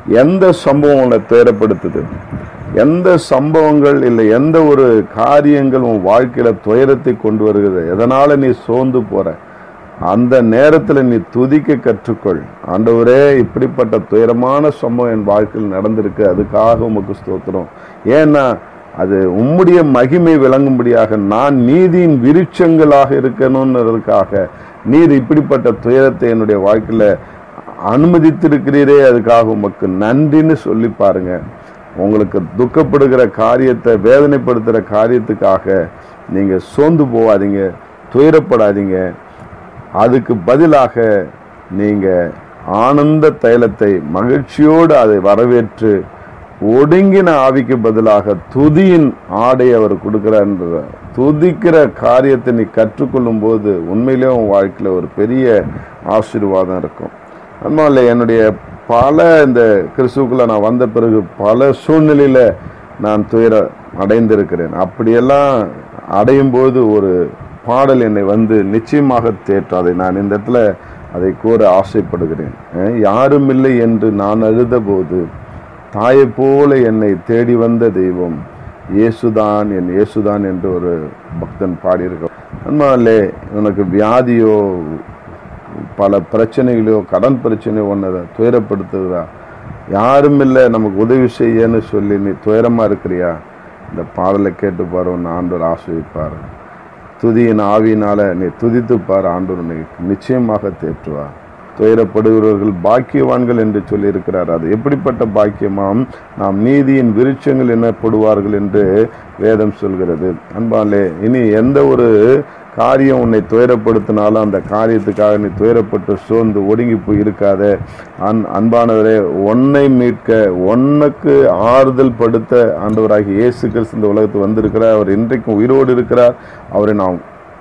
எந்த சம்பவம் உன்னை துயரப்படுத்துது எந்த சம்பவங்கள் இல்லை எந்த ஒரு காரியங்கள் உன் வாழ்க்கையில துயரத்தை கொண்டு வருகிறது எதனால நீ சோர்ந்து போற அந்த நேரத்தில் நீ துதிக்க கற்றுக்கொள் ஆண்டவரே இப்படிப்பட்ட துயரமான சம்பவம் என் வாழ்க்கையில் நடந்திருக்கு அதுக்காக உமக்கு ஸ்தோத்திரம் ஏன்னா அது உம்முடைய மகிமை விளங்கும்படியாக நான் நீதியின் விருட்சங்களாக இருக்கணும்ன்றதுக்காக நீர் இப்படிப்பட்ட துயரத்தை என்னுடைய வாழ்க்கையில அனுமதித்திருக்கிறீரே அதுக்காக உமக்கு நன்றின்னு சொல்லி பாருங்க உங்களுக்கு துக்கப்படுகிற காரியத்தை வேதனைப்படுத்துகிற காரியத்துக்காக நீங்க சோர்ந்து போகாதீங்க துயரப்படாதீங்க அதுக்கு பதிலாக நீங்க ஆனந்த தைலத்தை மகிழ்ச்சியோடு அதை வரவேற்று ஒடுங்கின ஆவிக்கு பதிலாக துதியின் ஆடை அவர் கொடுக்கிறார் துதிக்கிற காரியத்தை நீ கற்றுக்கொள்ளும் போது உண்மையிலே உன் வாழ்க்கையில் ஒரு பெரிய ஆசீர்வாதம் இருக்கும் அதனால என்னுடைய பல இந்த கிறிஸ்துக்குள்ள நான் வந்த பிறகு பல சூழ்நிலையில நான் துயர அடைந்திருக்கிறேன் அப்படியெல்லாம் அடையும் போது ஒரு பாடல் என்னை வந்து நிச்சயமாக தேற்றும் அதை நான் இந்த இடத்துல அதை கூற ஆசைப்படுகிறேன் அஹ் யாரும் இல்லை என்று நான் அழுத போது தாயை போல என்னை தேடி வந்த தெய்வம் இயேசுதான் என் இயேசுதான் என்று ஒரு பக்தன் பாடியிருக்க அதனாலே உனக்கு வியாதியோ பல பிரச்சனைகளோ கடன் பிரச்சனையோ ஒன்று துயரப்படுத்துதா யாரும் இல்லை நமக்கு உதவி செய்யன்னு சொல்லி நீ துயரமா இருக்கிறியா இந்த பாடலை கேட்டு பாரு உன்னை ஆண்டவர் ஆசிரிப்பார் துதியின் ஆவியினால நீ துதித்து பார் ஆண்டவர் உன்னை நிச்சயமாக தேற்றுவார் துயரப்படுகிறவர்கள் பாக்கியவான்கள் என்று சொல்லியிருக்கிறார் அது எப்படிப்பட்ட பாக்கியமாம் நாம் நீதியின் விருட்சங்கள் எனப்படுவார்கள் என்று வேதம் சொல்கிறது அன்பாலே இனி எந்த ஒரு காரியம் உன்னை துயரப்படுத்தினாலும் அந்த காரியத்துக்காக நீ துயரப்பட்டு சோர்ந்து ஒடுங்கி போய் இருக்காத அன் அன்பானவரே உன்னை மீட்க உனக்கு ஆறுதல் படுத்த ஆண்டவராகிய இயேசு கிறிஸ்து இந்த உலகத்துக்கு வந்திருக்கிறார் அவர் இன்றைக்கும் உயிரோடு இருக்கிறார் அவரை நாம்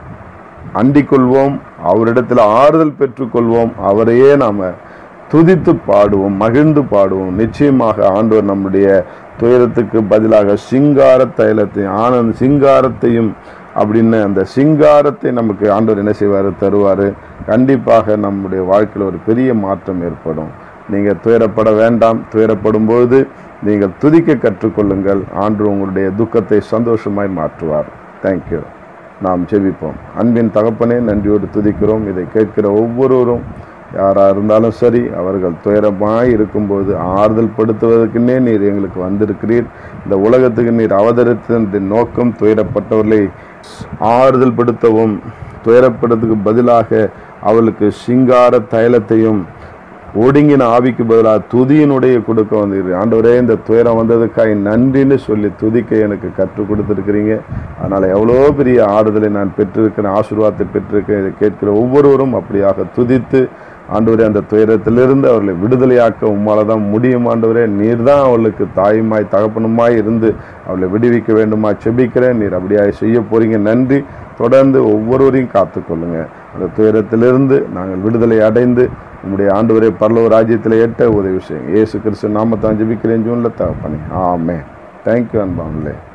அண்டிக் கொள்வோம் அவரிடத்தில் ஆறுதல் பெற்றுக்கொள்வோம் அவரையே நாம துதித்து பாடுவோம் மகிழ்ந்து பாடுவோம் நிச்சயமாக ஆண்டவர் நம்முடைய துயரத்துக்கு பதிலாக சிங்கார தைலத்தையும் ஆனந்த் சிங்காரத்தையும் அப்படின்னு அந்த சிங்காரத்தை நமக்கு ஆண்டவர் என்ன செய்வார் தருவார் கண்டிப்பாக நம்முடைய வாழ்க்கையில் ஒரு பெரிய மாற்றம் ஏற்படும் நீங்கள் துயரப்பட வேண்டாம் துயரப்படும் பொழுது நீங்கள் துதிக்க கற்றுக்கொள்ளுங்கள் ஆண்டு உங்களுடைய துக்கத்தை சந்தோஷமாய் மாற்றுவார் தேங்க்யூ நாம் ஜெபிப்போம் அன்பின் தகப்பனே நன்றியோடு துதிக்கிறோம் இதை கேட்கிற ஒவ்வொருவரும் யாராக இருந்தாலும் சரி அவர்கள் துயரமாய் இருக்கும்போது ஆறுதல் படுத்துவதற்குன்னே நீர் எங்களுக்கு வந்திருக்கிறீர் இந்த உலகத்துக்கு நீர் அவதரித்த நோக்கம் துயரப்பட்டவர்களை ஆறுதல் படுத்தவும் துயரப்படுறதுக்கு பதிலாக அவளுக்கு சிங்கார தைலத்தையும் ஒடுங்கின ஆவிக்கு பதிலாக துதியினுடைய கொடுக்க வந்தீர்கள் ஆண்டவரே இந்த துயரம் வந்ததுக்காக நன்றின்னு சொல்லி துதிக்க எனக்கு கற்றுக் கொடுத்துருக்கிறீங்க அதனால் எவ்வளோ பெரிய ஆறுதலை நான் பெற்றிருக்கிறேன் ஆசீர்வாதத்தை பெற்றிருக்கேன் இதை கேட்கிற ஒவ்வொருவரும் அப்படியாக துதித்து ஆண்டவரே அந்த துயரத்திலிருந்து அவர்களை விடுதலையாக்க உம்மால தான் முடியும் ஆண்டவரே நீர் தான் அவளுக்கு தாயுமாய் தகப்பனுமாய் இருந்து அவளை விடுவிக்க வேண்டுமா செபிக்கிறேன் நீர் அப்படியாக செய்ய போறீங்க நன்றி தொடர்ந்து ஒவ்வொருவரையும் காத்துக்கொள்ளுங்க அந்த துயரத்திலிருந்து நாங்கள் விடுதலை அடைந்து உம்முடைய ஆண்டவரே பரலவ ராஜ்யத்தில் எட்ட உதவி செய்யுங்க இயேசு கிறிஸ்து நாமத்தான் ஜெபிக்கிறேன் ஜூனில் தகப்பனே ஆமே தேங்க்யூ அன்பாங்களே